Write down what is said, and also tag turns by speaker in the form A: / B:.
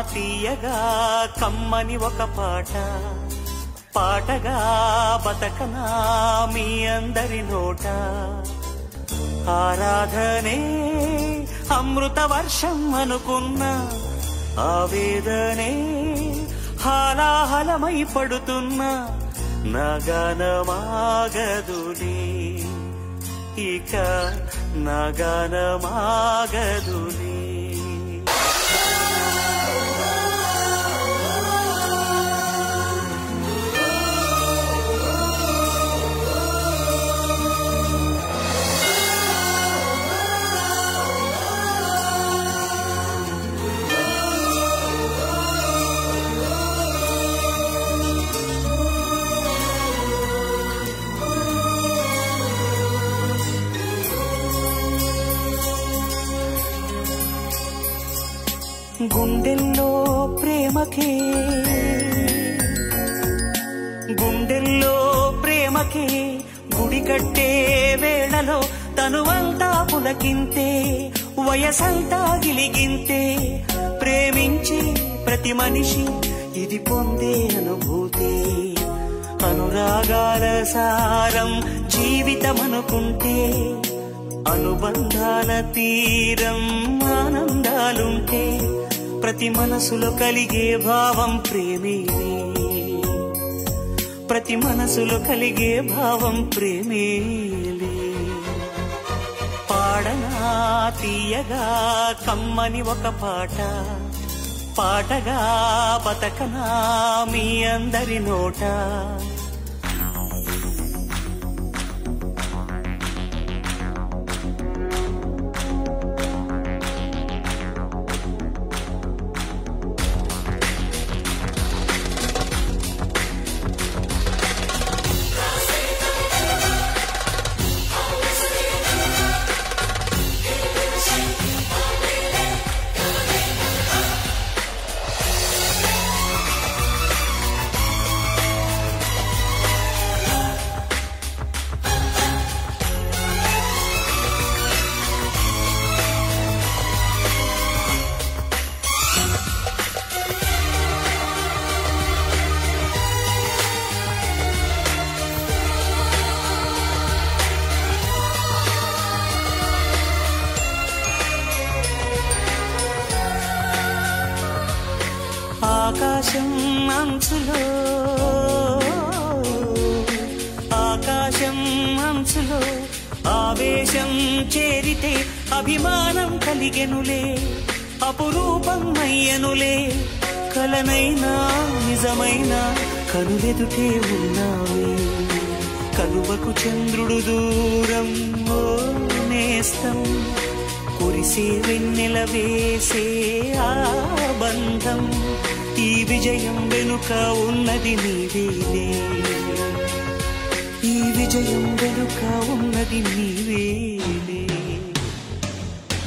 A: తీయగా కమ్మని ఒక పాట పాటగా బతకనా మీ అందరి నోట ఆరాధనే అమృత వర్షం అనుకున్న ఆవేదనే హాలాహలమై పడుతున్న నగనమాగదులే ఇక నగనమాగదులే గుండెల్లో ప్రేమకే గుండెల్లో ప్రేమకే గుడి కట్టే వేళలో తనువంతా పులకింతే వయసంతా గిలిగింతే ప్రేమించి ప్రతి మనిషి ఇది పొందే అనుభూతి అనురాగాల సారం జీవితం అనుకుంటే అనుబంధాల తీరం ఆనందాలుంటే ప్రతి మనసులో కలిగే భావం ప్రేమేనే ప్రతి మనసులో కలిగే భావం ప్రేమేలే పాడనా తీయగా కమ్మని ఒక పాట పాటగా బతకనా మీ అందరి నోట ఆకాశం అంచులో ఆకాశం అంచులో ఆవేశం చేరితే అభిమానం కలిగెనులే అపురూపం అయ్యనులే కలనైనా నిజమైనా కనులెదుటే ఉన్నావే కలువకు చంద్రుడు దూరం ఓ నేస్తం కురిసే వెన్నెల వేసే ఆ బంధం ఈ విజయం వెనుక ఉన్నది నీవేలే ఈ విజయం వెనుక ఉన్నది నీవేలే